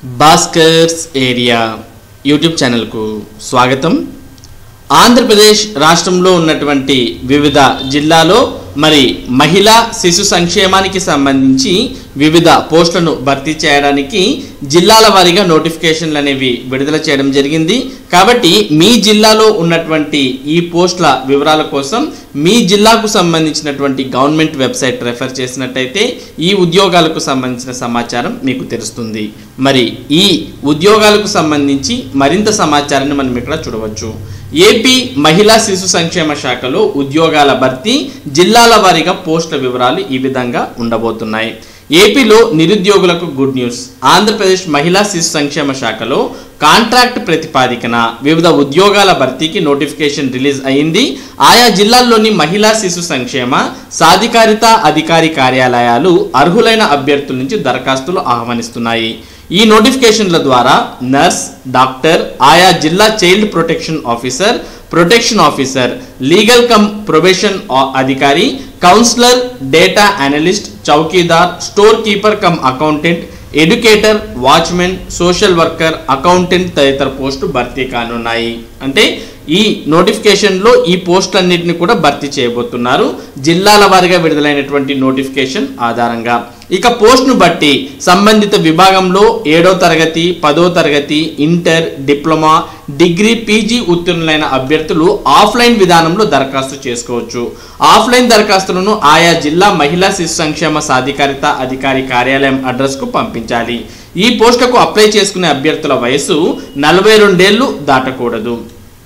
Bhaskar's area YouTube ఛానల్కు స్వాగతం ఆంధ్రప్రదేశ్ రాష్ట్రంలో ఉన్నటువంటి వివిధ జిల్లాలో మరి మహిళా శిశు సంక్షేమానికి సంబంధించి వివిధ పోస్టులను భర్తీ చేయడానికి జిల్లాల వారీగా నోటిఫికేషన్లు అనేవి విడుదల చేయడం జరిగింది కాబట్టి మీ జిల్లాలో ఉన్నటువంటి ఈ పోస్టుల వివరాల కోసం మీ జిల్లాకు సంబంధించినటువంటి గవర్నమెంట్ వెబ్సైట్ రెఫర్ చేసినట్టయితే ఈ ఉద్యోగాలకు సంబంధించిన సమాచారం మీకు తెలుస్తుంది మరి ఈ ఉద్యోగాలకు సంబంధించి మరింత సమాచారాన్ని మనం ఇక్కడ చూడవచ్చు ఏపీ మహిళా శిశు సంక్షేమ శాఖలో ఉద్యోగాల భర్తీ జిల్లాల వారీగా పోస్టుల వివరాలు ఈ విధంగా ఉండబోతున్నాయి ఏపీలో నిరుద్యోగులకు గుడ్ న్యూస్ ఆంధ్రప్రదేశ్ మహిళా శిశు సంక్షేమ శాఖలో కాంట్రాక్ట్ ప్రతిపాదికన వివిధ ఉద్యోగాల భర్తీకి నోటిఫికేషన్ రిలీజ్ అయింది ఆయా జిల్లాల్లోని మహిళా శిశు సంక్షేమ సాధికారిత అధికారి కార్యాలయాలు అర్హులైన అభ్యర్థుల నుంచి దరఖాస్తులు ఆహ్వానిస్తున్నాయి ఈ నోటిఫికేషన్ల ద్వారా నర్స్ డాక్టర్ ఆయా జిల్లా child protection officer protection officer legal cum probation అధికారి కౌన్సిలర్ డేటా అనలిస్ట్ చౌకీదార్ store keeper cum accountant educator watchmen social worker accountant తదితర పోస్టు భర్తీ కానున్నాయి అంటే ఈ నోటిఫికేషన్లో ఈ పోస్టులన్నింటినీ కూడా భర్తీ చేయబోతున్నారు జిల్లాల వారీగా విడుదలైనటువంటి నోటిఫికేషన్ ఆధారంగా ఇక పోస్ట్ను బట్టి సంబంధిత విభాగంలో ఏడో తరగతి పదో తరగతి ఇంటర్ డిప్లొమా డిగ్రీ పీజీ ఉత్తీర్ణులైన అభ్యర్థులు ఆఫ్లైన్ విధానంలో దరఖాస్తు చేసుకోవచ్చు ఆఫ్లైన్ దరఖాస్తులను ఆయా జిల్లా మహిళా శిశు సంక్షేమ సాధికారిత అధికారి కార్యాలయం అడ్రస్కు పంపించాలి ఈ పోస్టుకు అప్లై చేసుకునే అభ్యర్థుల వయసు నలభై రెండేళ్లు దాటకూడదు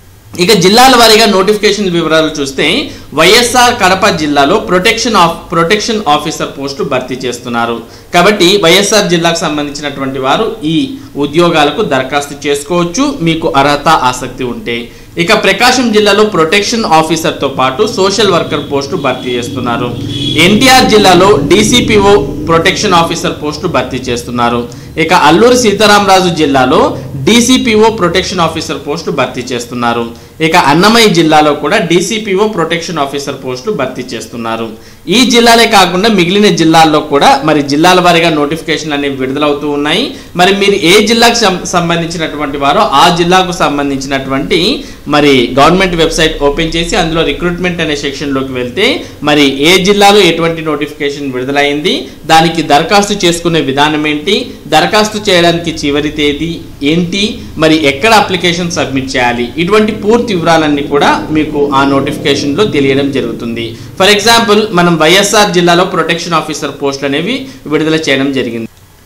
ఇక జిల్లాల వారీగా నోటిఫికేషన్ వివరాలు చూస్తే వైఎస్ఆర్ కడప జిల్లాలో protection of protection officer post భర్తీ చేస్తున్నారు కాబట్టి వైఎస్ఆర్ జిల్లాకు సంబంధించినటువంటి వారు ఈ ఉద్యోగాలకు దరఖాస్తు చేసుకోవచ్చు మీకు అర్హత ఆసక్తి ఉంటే ఇక ప్రకాశం జిల్లాలో ప్రొటెక్షన్ ఆఫీసర్తో పాటు సోషల్ వర్కర్ పోస్టు భర్తీ చేస్తున్నారు ఎన్టీఆర్ జిల్లాలో డీసీపీఓ ప్రొటెక్షన్ ఆఫీసర్ పోస్టు భర్తీ చేస్తున్నారు ఇక అల్లూరు సీతారామరాజు జిల్లాలో డీసీపీఓ ప్రొటెక్షన్ ఆఫీసర్ పోస్టు భర్తీ చేస్తున్నారు ఇక అన్నమయ్య జిల్లాలో కూడా డీసీపీఓ ప్రొటెక్షన్ ఆఫీసర్ పోస్టు భర్తీ చేస్తున్నారు ఈ జిల్లాలే కాకుండా మిగిలిన జిల్లాల్లో కూడా మరి జిల్లాల వారీగా నోటిఫికేషన్లు అనేవి విడుదలవుతూ ఉన్నాయి మరి మీరు ఏ జిల్లాకు సం- సంబంధించినటువంటి వారో ఆ జిల్లాకు సంబంధించినటువంటి మరి గవర్నమెంట్ వెబ్సైట్ ఓపెన్ చేసి అందులో రిక్రూట్మెంట్ అనే సెక్షన్లోకి వెళ్తే మరి ఏ జిల్లాలో ఎటువంటి నోటిఫికేషన్ విడుదలైంది దానికి దరఖాస్తు చేసుకునే విధానం ఏంటి దరఖాస్తు చేయడానికి చివరి తేదీ ఏంటి మరి ఎక్కడ అప్లికేషన్ సబ్మిట్ చేయాలి ఇటువంటి పూర్తి వివరాలన్నీ కూడా మీకు ఆ నోటిఫికేషన్లో తెలియడం జరుగుతుంది ఫర్ ఎగ్జాంపుల్ మనం వైఎస్ఆర్ జిల్లాలో ప్రొటెక్షన్ ఆఫీసర్ పోస్టులు అనేవి విడుదల చేయడం జరిగింది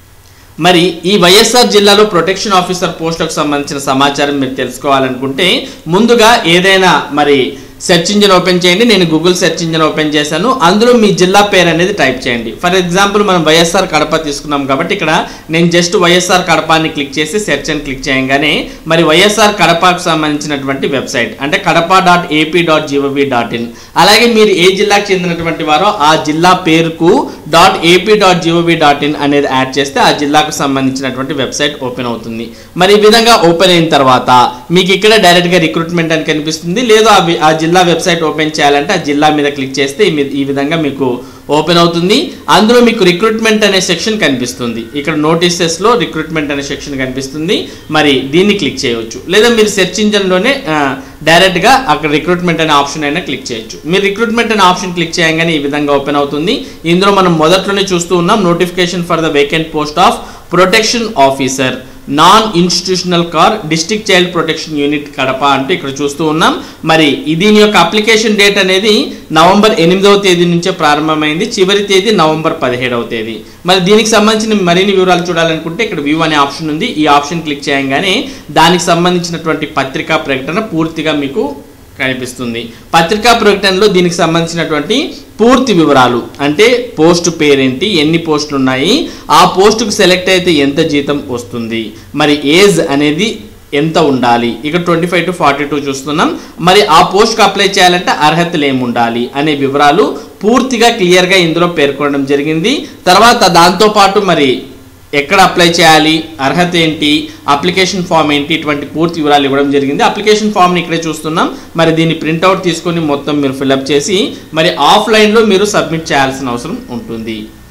మరి ఈ వైఎస్ఆర్ జిల్లాలో ప్రొటెక్షన్ ఆఫీసర్ పోస్టులకు సంబంధించిన సమాచారం మీరు తెలుసుకోవాలనుకుంటే ముందుగా ఏదైనా మరి సెర్చ్ ఇంజిన్ ఓపెన్ చేయండి నేను గూగుల్ సెర్చ్ ఇంజిన్ ఓపెన్ చేశాను అందులో మీ జిల్లా పేరు అనేది టైప్ చేయండి ఫర్ ఎగ్జాంపుల్ మనం వైఎస్ఆర్ కడప తీసుకున్నాం కాబట్టి ఇక్కడ నేను జస్ట్ వైఎస్ఆర్ కడప అని క్లిక్ చేసి సెర్చ్ అని క్లిక్ చేయగానే మరి వైఎస్ఆర్ కడపకు సంబంధించినటువంటి వెబ్సైట్ అంటే Kadapa dot AP dot GOV dot in అలాగే మీరు ఏ జిల్లాకు చెందినటువంటి వారో ఆ జిల్లా పేరుకు dot AP dot GOV dot in అనేది యాడ్ చేస్తే ఆ జిల్లాకు సంబంధించినటువంటి వెబ్సైట్ ఓపెన్ అవుతుంది మరి ఈ విధంగా ఓపెన్ అయిన తర్వాత మీకు ఇక్కడ డైరెక్ట్గా రిక్రూట్మెంట్ అని కనిపిస్తుంది లేదు ఆ వి- ఆ జిల్లా వెబ్సైట్ ఓపెన్ చేయాలంటే ఆ జిల్లా మీద క్లిక్ చేస్తే ఈ మీ- ఈ విధంగా మీకు ఓపెన్ అవుతుంది అందులో మీకు రిక్రూట్మెంట్ అనే సెక్షన్ కనిపిస్తుంది ఇక్కడ నోటీసెస్లో రిక్రూట్మెంట్ అనే సెక్షన్ కనిపిస్తుంది మరి దీన్ని క్లిక్ చేయవచ్చు లేదా మీరు సెర్చ్ ఇంజన్లోనే డైరెక్ట్గా అక్కడ రిక్రూట్మెంట్ అనే ఆప్షన్ అయినా క్లిక్ చేయొచ్చు మీరు రిక్రూట్మెంట్ అనే ఆప్షన్ క్లిక్ చేయగానే ఈ విధంగా ఓపెన్ అవుతుంది ఇందులో మనం మొదట్లోనే చూస్తూ ఉన్నాం notification for the vacant post of protection officer non institutional care district child protection unit Kadapa అంటే ఇక్కడ చూస్తూ ఉన్నాం మరి ఈ దీని యొక్క అప్లికేషన్ డేట్ అనేది నవంబర్ ఎనిమిదవ తేదీ నుంచే ప్రారంభమైంది చివరి తేదీ నవంబర్ పదిహేడవ తేదీ మరి దీనికి సంబంధించిన మరిన్ని వివరాలు చూడాలనుకుంటే ఇక్కడ వ్యూ అనే ఆప్షన్ ఉంది ఈ ఆప్షన్ క్లిక్ చేయగానే దానికి సంబంధించినటువంటి పత్రికా ప్రకటన పూర్తిగా మీకు కనిపిస్తుంది పత్రికా ప్రకటనలో దీనికి సంబంధించినటువంటి పూర్తి వివరాలు అంటే పోస్ట్ పేరేంటి ఎన్ని పోస్టులు ఉన్నాయి ఆ పోస్టుకు సెలెక్ట్ అయితే ఎంత జీతం వస్తుంది మరి ఏజ్ అనేది ఎంత ఉండాలి ఇక twenty five to forty two చూస్తున్నాం మరి ఆ పోస్ట్కి అప్లై చేయాలంటే అర్హతలు ఏమి ఉండాలి అనే వివరాలు పూర్తిగా క్లియర్గా ఇందులో పేర్కొనడం జరిగింది తర్వాత దాంతోపాటు మరి ఎక్కడ అప్లై చేయాలి అర్హత ఏంటి అప్లికేషన్ ఫామ్ ఏంటి ఇటువంటి పూర్తి వివరాలు ఇవ్వడం జరిగింది అప్లికేషన్ ఫామ్ని ఇక్కడే చూస్తున్నాం మరి దీన్ని ప్రింట్అవుట్ తీసుకొని మొత్తం మీరు ఫిల్అప్ చేసి మరి ఆఫ్లైన్లో మీరు సబ్మిట్ చేయాల్సిన అవసరం ఉంటుంది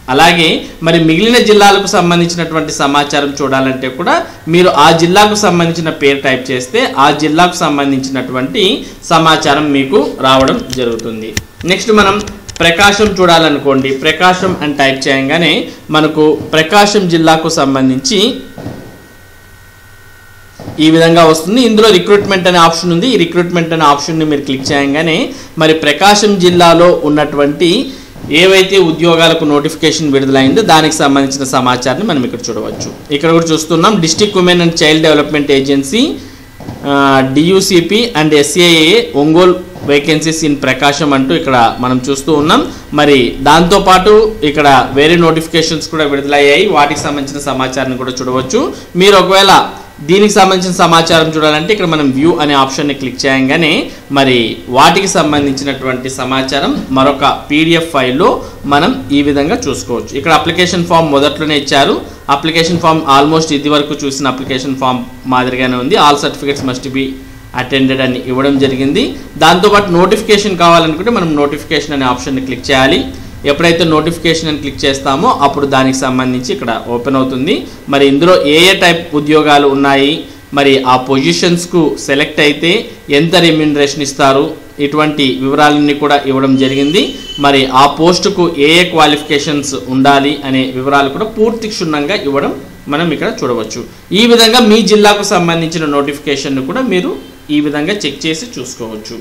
అలాగే మరి మిగిలిన జిల్లాలకు సంబంధించినటువంటి సమాచారం చూడాలంటే కూడా మీరు ఆ జిల్లాకు సంబంధించిన పేరు టైప్ చేస్తే ఆ జిల్లాకు సంబంధించినటువంటి సమాచారం మీకు రావడం జరుగుతుంది నెక్స్ట్ మనం ప్రకాశం చూడాలనుకోండి ప్రకాశం అని టైప్ చేయగానే మనకు ప్రకాశం జిల్లాకు సంబంధించి ఈ విధంగా వస్తుంది ఇందులో రిక్రూట్మెంట్ అనే ఆప్షన్ ఉంది ఈ రిక్రూట్మెంట్ అనే ఆప్షన్ని మీరు క్లిక్ చేయగానే మరి ప్రకాశం జిల్లాలో ఉన్నటువంటి ఏవైతే ఉద్యోగాలకు నోటిఫికేషన్ విడుదలైందో దానికి సంబంధించిన సమాచారాన్ని మనం ఇక్కడ చూడవచ్చు ఇక్కడ కూడా చూస్తున్నాం district women and child development agency DUCP and SAA Ongole vacancies in Prakasam అంటూ ఇక్కడ మనం చూస్తూ ఉన్నాం మరి దాంతోపాటు ఇక్కడ వేరే నోటిఫికేషన్స్ కూడా విడుదలయ్యాయి వాటికి సంబంధించిన సమాచారాన్ని కూడా చూడవచ్చు మీరు ఒకవేళ దీనికి సంబంధించిన సమాచారం చూడాలంటే ఇక్కడ మనం వ్యూ అనే ఆప్షన్ని క్లిక్ చేయగానే మరి వాటికి సంబంధించినటువంటి సమాచారం మరొక పీడిఎఫ్ ఫైల్లో మనం ఈ విధంగా చూసుకోవచ్చు ఇక్కడ అప్లికేషన్ ఫామ్ మొదట్లోనే ఇచ్చారు అప్లికేషన్ ఫామ్ ఆల్మోస్ట్ ఇది వరకు చూసిన అప్లికేషన్ ఫామ్ మాదిరిగానే ఉంది all certificates must be attended అని ఇవ్వడం జరిగింది దాంతోపాటు నోటిఫికేషన్ కావాలనుకుంటే మనం నోటిఫికేషన్ అనే ఆప్షన్ని క్లిక్ చేయాలి ఎప్పుడైతే నోటిఫికేషన్ అని క్లిక్ చేస్తామో అప్పుడు దానికి సంబంధించి ఇక్కడ ఓపెన్ అవుతుంది మరి ఇందులో ఏ ఏ టైప్ ఉద్యోగాలు ఉన్నాయి మరి ఆ పొజిషన్స్కు సెలెక్ట్ అయితే ఎంత రెమ్యూనరేషన్ ఇస్తారు ఇటువంటి వివరాలన్నీ కూడా ఇవ్వడం జరిగింది మరి ఆ పోస్టుకు ఏ ఏ క్వాలిఫికేషన్స్ ఉండాలి అనే వివరాలు కూడా పూర్తి క్షుణ్ణంగా ఇవ్వడం మనం ఇక్కడ చూడవచ్చు ఈ విధంగా మీ జిల్లాకు సంబంధించిన నోటిఫికేషన్ను కూడా మీరు ఈ విధంగా చెక్ చేసి చూసుకోవచ్చు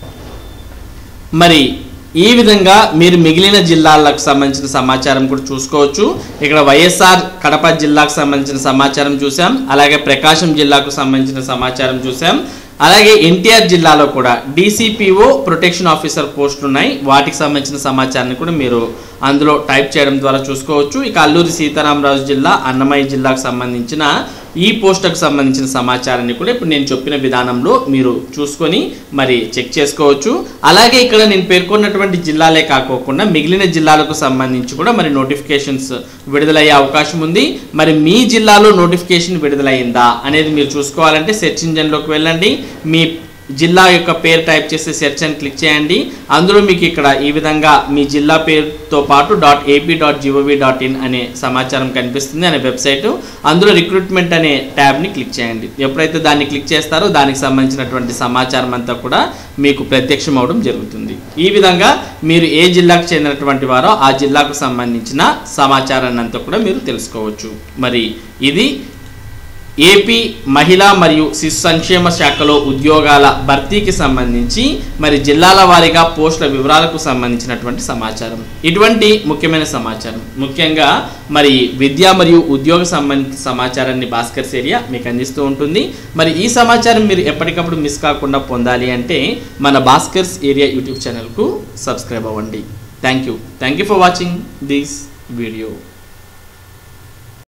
మరి ఈ విధంగా మీరు మిగిలిన జిల్లాలకు సంబంధించిన సమాచారం కూడా చూసుకోవచ్చు ఇక్కడ వైఎస్ఆర్ కడప జిల్లాకు సంబంధించిన సమాచారం చూసాం అలాగే ప్రకాశం జిల్లాకు సంబంధించిన సమాచారం చూసాం అలాగే ఎన్టీఆర్ జిల్లాలో కూడా డీసీపీఓ ప్రొటెక్షన్ ఆఫీసర్ పోస్టులు ఉన్నాయి వాటికి సంబంధించిన సమాచారాన్ని కూడా మీరు అందులో టైప్ చేయడం ద్వారా చూసుకోవచ్చు ఇక అల్లూరి సీతారామరాజు జిల్లా అన్నమయ్య జిల్లాకు సంబంధించిన ఈ పోస్టుకు సంబంధించిన సమాచారాన్ని కూడా ఇప్పుడు నేను చెప్పిన విధానంలో మీరు చూసుకొని మరి చెక్ చేసుకోవచ్చు అలాగే ఇక్కడ నేను పేర్కొన్నటువంటి జిల్లాలే కాకోకుండా మిగిలిన జిల్లాలకు సంబంధించి కూడా మరి నోటిఫికేషన్స్ విడుదలయ్యే అవకాశం ఉంది మరి మీ జిల్లాలో నోటిఫికేషన్ విడుదలైందా అనేది మీరు చూసుకోవాలంటే సెర్చ్ ఇంజన్లోకి వెళ్ళండి మీ జిల్లా యొక్క పేరు టైప్ చేసి సెర్చ్ అని క్లిక్ చేయండి అందులో మీకు ఇక్కడ ఈ విధంగా మీ జిల్లా పేరుతో పాటు dot AP dot GOV dot in అనే సమాచారం కనిపిస్తుంది అనే వెబ్సైట్ అందులో రిక్రూట్మెంట్ అనే ట్యాబ్ని క్లిక్ చేయండి ఎప్పుడైతే దాన్ని క్లిక్ చేస్తారో దానికి సంబంధించినటువంటి సమాచారం అంతా కూడా మీకు ప్రత్యక్షం అవడం జరుగుతుంది ఈ విధంగా మీరు ఏ జిల్లాకు చెందినటువంటి వారో ఆ జిల్లాకు సంబంధించిన సమాచారాన్ని అంతా కూడా మీరు తెలుసుకోవచ్చు మరి ఇది ఏపీ మహిళా మరియు శిశు సంక్షేమ శాఖలో ఉద్యోగాల భర్తీకి సంబంధించి మరి జిల్లాల వారీగా పోస్టుల వివరాలకు సంబంధించినటువంటి సమాచారం ఇటువంటి ముఖ్యమైన సమాచారం ముఖ్యంగా మరి విద్య మరియు ఉద్యోగ సంబంధిత సమాచారాన్ని భాస్కర్స్ ఏరియా మీకు అందిస్తూ ఉంటుంది మరి ఈ సమాచారం మీరు ఎప్పటికప్పుడు మిస్ కాకుండా పొందాలి అంటే మన భాస్కర్స్ ఏరియా యూట్యూబ్ ఛానల్కు సబ్స్క్రైబ్ అవ్వండి thank you thank you for watching this video